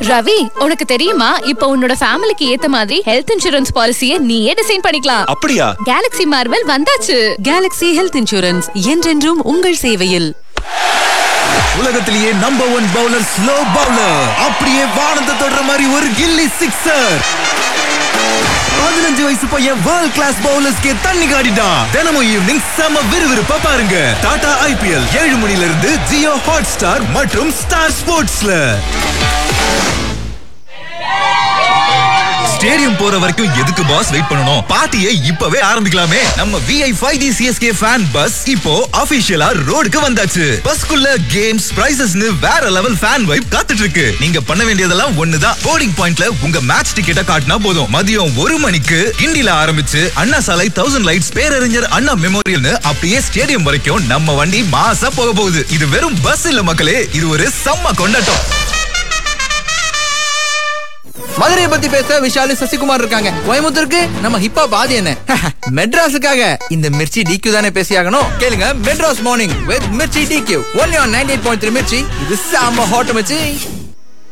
ரவி உனக்கு தெரியுமா இப்போ உன்னோட ஃபேமிலிக்கு ஏத்த மாதிரி ஹெல்த் இன்சூரன்ஸ் பாலிசியை நீயே டிசைன் பண்ணிக்கலாம் அப்படியா கேலக்ஸி மார்வெல் வந்தாச்சு கேலக்ஸி ஹெல்த் இன்சூரன்ஸ் என்றென்றும் உங்கள் சேவையில் உலகத்திலேயே number one bowler slow bowler அப்படியே வானத்தை தொடர மாதிரி ஒரு கில்லி சிக்ஸர் பதினஞ்சு வயசு பையன் வேர்ல்ட் கிளாஸ் பவுலர்ஸ்க்கே தண்ணி காட்டிட்டான் தினமும் ஈவினிங் செம விறுவிறுப்பா பாருங்க டாடா ஐபிஎல் ஏழு மணில இருந்து ஜியோ ஹாட் ஸ்டார் மற்றும் ஸ்டார் ஸ்போர்ட்ஸ்ல ஸ்டேடியம் போற வரைக்கும் எதுக்கு பாஸ் வெயிட் பண்ணணும் பார்ட்டியை இப்பவே ஆரம்பிக்கலாமே நம்ம Vi five T CSK fan bus இப்போ அபிஷியலா ரோடுக்கு வந்தாச்சு பஸ்க்குள்ள கேம்ஸ் பிரைசஸ்னு வேற லெவல் ஃபேன் வைப் காத்துட்டு இருக்கு நீங்க பண்ண வேண்டியதெல்லாம் ஒண்ணுதான் போர்டிங் பாயிண்ட்ல உங்க மேட்ச் டிக்கெட்டை காட்டினா போதும் மதியம் ஒரு மணிக்கு கிண்டில ஆரம்பிச்சு அண்ணா சாலை தௌசண்ட் லைட்ஸ் பேரறிஞர் அண்ணா மெமோரியல்னு அப்படியே ஸ்டேடியம் வரைக்கும் நம்ம வண்டி மாசா போக போகுது இது வெறும் பஸ் இல்ல மக்களே இது ஒரு செம்ம கொண்டாட்டம் மதுரையை பத்தி பேச விஷாலு சசிகுமார் இருக்காங்க கோயம்புத்தூருக்கு நம்ம ஹிப்பா பாதி என்ன மெட்ராஸுக்காக இந்த மிர்ச்சி டிக்யூ தானே பேசியாகணும் கேளுங்க Madras morning with Mirchi DQ only on ninety eight point three Mirchi இது சாம ஹாட் மிர்ச்சி